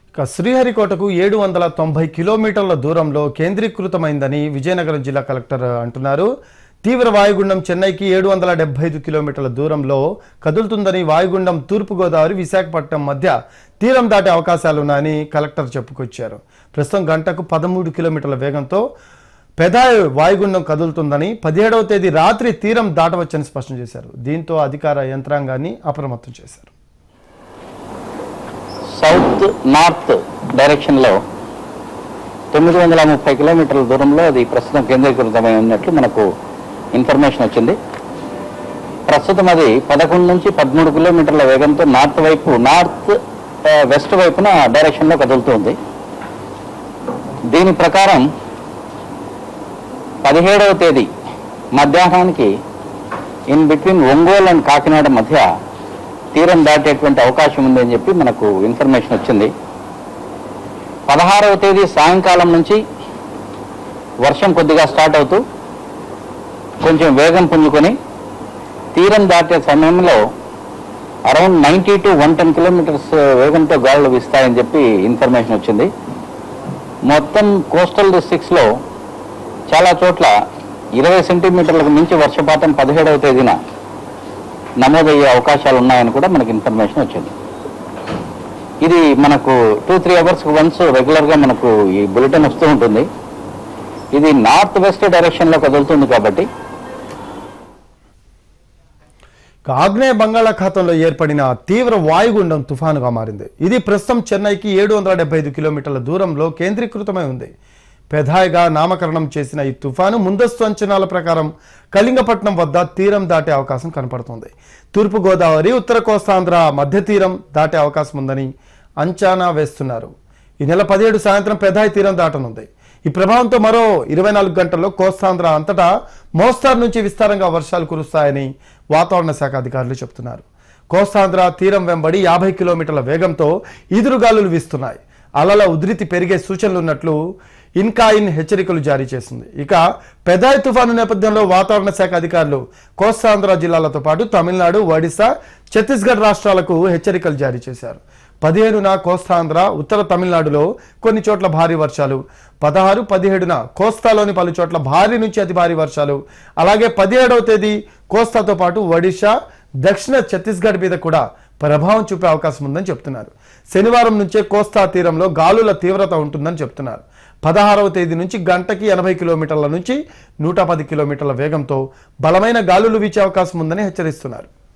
ఇక శ్రీహరికోటకు ఏడు వందల తొంభై కిలోమీటర్ల దూరంలో కేంద్రీకృతమైందని విజయనగరం జిల్లా కలెక్టర్ అంటున్నారు తీవ్ర వాయుగుండం చెన్నైకి ఏడు వందల డెబ్బై ఐదు కిలోమీటర్ల దూరంలో కదులుతుందని వాయుగుండం తూర్పుగోదావరి విశాఖపట్నం మధ్య తీరం దాటే అవకాశాలున్నాయని కలెక్టర్ చెప్పుకొచ్చారు ప్రస్తుతం గంటకు పదమూడు కిలోమీటర్ల వేగంతో పెదాయ్ వాయుగుండం కదులుతుందని పదిహేడవ తేదీ రాత్రి తీరం దాటవచ్చని స్పష్టం చేశారు దీంతో అధికార యంత్రాంగాన్ని అప్రమత్తం చేశారు సౌత్ నార్త్ డైరెక్షన్లో తొమ్మిది వందల ముప్పై కిలోమీటర్ల దూరంలో అది ప్రస్తుతం కేంద్రీకృతమై ఉన్నట్లు మనకు ఇన్ఫర్మేషన్ వచ్చింది ప్రస్తుతం అది పదకొండు నుంచి పదమూడు కిలోమీటర్ల వేగంతో నార్త్ వైపు నార్త్ ఆ, వెస్ట్ వైపున డైరెక్షన్లో కదులుతుంది దీని ప్రకారం పదిహేడవ తేదీ మధ్యాహ్నానికి in between Ongole and Kakinada మధ్య తీరం దాటేటువంటి అవకాశం ఉందని చెప్పి మనకు ఇన్ఫర్మేషన్ వచ్చింది పదహారవ తేదీ సాయంకాలం నుంచి వర్షం కొద్దిగా స్టార్ట్ అవుతూ కొంచెం వేగం పుంజుకొని తీరం దాటే సమయంలో around ninety to one ten kilometres వేగంతో గాలులు వీస్తాయని చెప్పి ఇన్ఫర్మేషన్ వచ్చింది మొత్తం కోస్టల్ డిస్ట్రిక్ట్స్లో చాలా చోట్ల ఇరవై సెంటీమీటర్లకు మించి వర్షపాతం పదిహేడవ తేదీన నమోదయ్యే అవకాశాలు ఉన్నాయని కూడా మనకి ఇన్ఫర్మేషన్ వచ్చింది ఇది మనకు టూ త్రీ అవర్స్ వన్స్ రెగ్యులర్గా మనకు ఈ బులెటిన్ వస్తూ ఉంటుంది ఇది నార్త్ వెస్ట్ డైరెక్షన్లో కదులుతుంది కాబట్టి ఇక ఆగ్నేయ బంగాళాఖాతంలో ఏర్పడిన తీవ్ర వాయుగుండం తుఫానుగా మారింది ఇది ప్రస్తుతం చెన్నైకి ఏడు వందల డెబ్బై ఐదు కిలోమీటర్ల దూరంలో కేంద్రీకృతమై ఉంది పెథాయ్గా నామకరణం చేసిన ఈ తుఫాను ముందస్తు అంచనాల ప్రకారం కళింగపట్నం వద్ద తీరం దాటే అవకాశం కనపడుతుంది తూర్పు గోదావరి ఉత్తర కోస్తాంధ్ర మధ్య తీరం దాటే అవకాశం ఉందని అంచనా వేస్తున్నారు ఈ నెల పదిహేడు సాయంత్రం పెథాయ్ తీరం దాటనుంది ఈ ప్రభావంతో మరో ఇరవై నాలుగు గంటల్లో కోస్తాంధ్ర అంతటా మోస్తారు నుంచి విస్తారంగా వర్షాలు కురుస్తాయని వాతావరణ శాఖ అధికారులు చెబుతున్నారు కోస్తాంధ్ర తీరం వెంబడి యాభై కిలోమీటర్ల వేగంతో ఈదురుగాలులు వీస్తున్నాయి అలల ఉధృతి పెరిగే సూచనలు ఉన్నట్లు ఇన్కాయిన్ హెచ్చరికలు జారీ చేసింది ఇక పెదాయ్ తుఫాను నేపథ్యంలో వాతావరణ శాఖ అధికారులు కోస్తాంధ్ర జిల్లాలతో పాటు తమిళనాడు ఒడిశా ఛత్తీస్గఢ్ రాష్ట్రాలకు హెచ్చరికలు జారీ చేశారు పదిహేనున కోస్తాంధ్ర ఉత్తర తమిళనాడులో కొన్ని చోట్ల భారీ వర్షాలు పదహారు పదిహేడున కోస్తాలోని పలు చోట్ల భారీ నుంచి అతి భారీ వర్షాలు అలాగే పదిహేడవ తేదీ కోస్తాతో పాటు ఒడిశా దక్షిణ ఛత్తీస్గఢ్ మీద కూడా ప్రభావం చూపే అవకాశం ఉందని చెప్తున్నారు శనివారం నుంచే కోస్తా తీరంలో గాలుల తీవ్రత ఉంటుందని చెప్తున్నారు పదహారవ తేదీ నుంచి గంటకి ఎనభై కిలోమీటర్ల నుంచి నూట పది కిలోమీటర్ల వేగంతో బలమైన గాలులు వీచే అవకాశం ఉందని హెచ్చరిస్తున్నారు